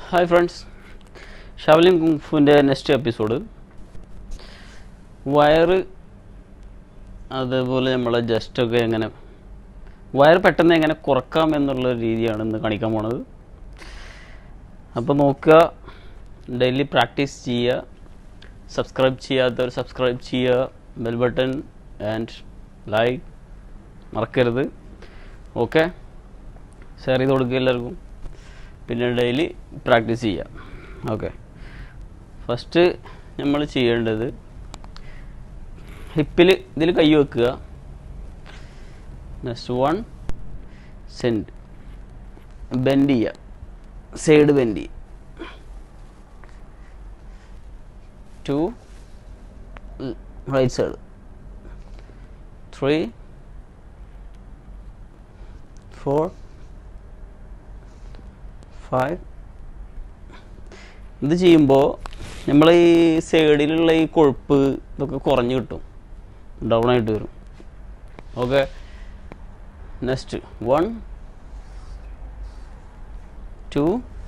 hi friends Shaolin കുങ്ഫുവിൻ്റെ next episode വയറ് അതേപോലെ നമ്മളെ ജസ്റ്റൊക്കെ എങ്ങനെ വയർ പെട്ടെന്ന് എങ്ങനെ കുറക്കാം എന്നുള്ള രീതിയാണ് ഇന്ന് കാണിക്കാൻ പോണത് അപ്പോൾ നോക്കുക ഡെയിലി പ്രാക്ടീസ് ചെയ്യുക സബ്സ്ക്രൈബ് ചെയ്യാത്തവർ സബ്സ്ക്രൈബ് ചെയ്യുക ബെൽ ബട്ടൺ ആൻഡ് ലൈക്ക് മറക്കരുത് ഓക്കെ ഷെയർ ചെയ്ത് കൊടുക്കുക എല്ലാവർക്കും പിന്നെ ഡെയിലി പ്രാക്ടീസ് ചെയ്യാം ഓക്കെ ഫസ്റ്റ് നമ്മൾ ചെയ്യേണ്ടത് ഹിപ്പിൽ ഇതിൽ കൈ വെക്കുക നെക്സ്റ്റ് വൺ സെൻഡ് ബെൻഡ് ചെയ്യുക സൈഡ് ബെൻഡ് ചെയ്യുക two right side three four five ഇത് ചെയ്യുമ്പോൾ നമ്മൾ ഈ സൈഡിലുള്ള ഈ കൊഴുപ്പ് ഇതൊക്കെ കുറഞ്ഞ് കിട്ടും ഡൗൺ ആയിട്ട് വരും okay next one two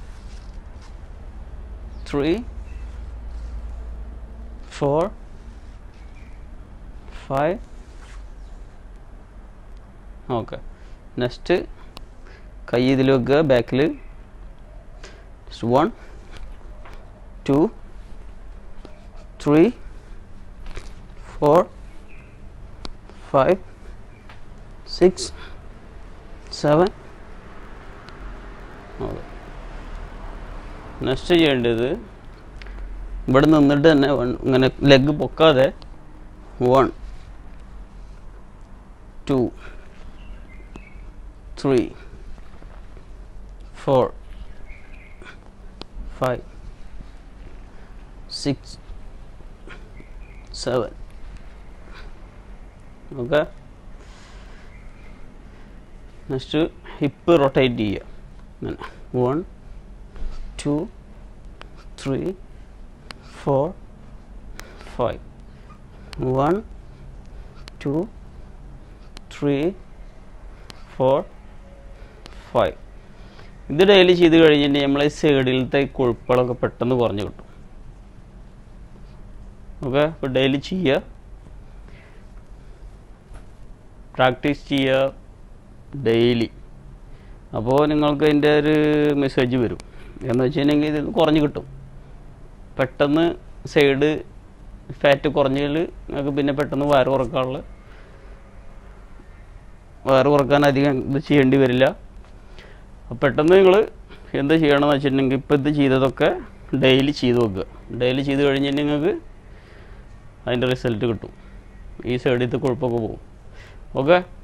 three four five okay next കൈ ഇതിൽ വെക്കുക ബാക്കിൽ one two three four five six seven okay next ചെയ്യേണ്ടത് ഇവിടെ നിന്നിട്ട് തന്നെ വൺ ഇങ്ങനെ ലെഗ് പൊക്കാതെ one two three four five six seven okay next hip rotate ചെയ്യുക അങ്ങനെ one two three four five one two three four five ഇത് daily ചെയ്ത് കഴിഞ്ഞിട്ട് നമ്മളെ സൈഡിലത്തെ കൊഴുപ്പുകളൊക്കെ പെട്ടെന്ന് കുറഞ്ഞു കിട്ടും ഓക്കെ അപ്പോൾ ഡെയിലി ചെയ്യുക പ്രാക്ടീസ് ചെയ്യുക ഡെയിലി അപ്പോൾ നിങ്ങൾക്ക് അതിൻ്റെ ഒരു മെസ്സേജ് വരും എന്ന് വെച്ചിട്ടുണ്ടെങ്കിൽ ഇത് കുറഞ്ഞു കിട്ടും പെട്ടെന്ന് സൈഡ് ഫാറ്റ് കുറഞ്ഞാൽ നിങ്ങൾക്ക് പിന്നെ പെട്ടെന്ന് വയറ് കുറക്കാനുള്ള വയറ് കുറക്കാൻ അധികം ഇത് ചെയ്യേണ്ടി വരില്ല അപ്പോൾ പെട്ടെന്ന് നിങ്ങൾ എന്ത് ചെയ്യണമെന്ന് വെച്ചിട്ടുണ്ടെങ്കിൽ ഇപ്പോൾ ഇത് ചെയ്തതൊക്കെ ഡെയിലി ചെയ്ത് നോക്കുക ഡെയിലി ചെയ്ത് കഴിഞ്ഞിട്ടുണ്ടെങ്കിൽ നിങ്ങൾക്ക് അതിൻ്റെ റിസൾട്ട് കിട്ടും ഈ സൈഡിലത്തെ കുഴപ്പമൊക്കെ പോകും ഓക്കെ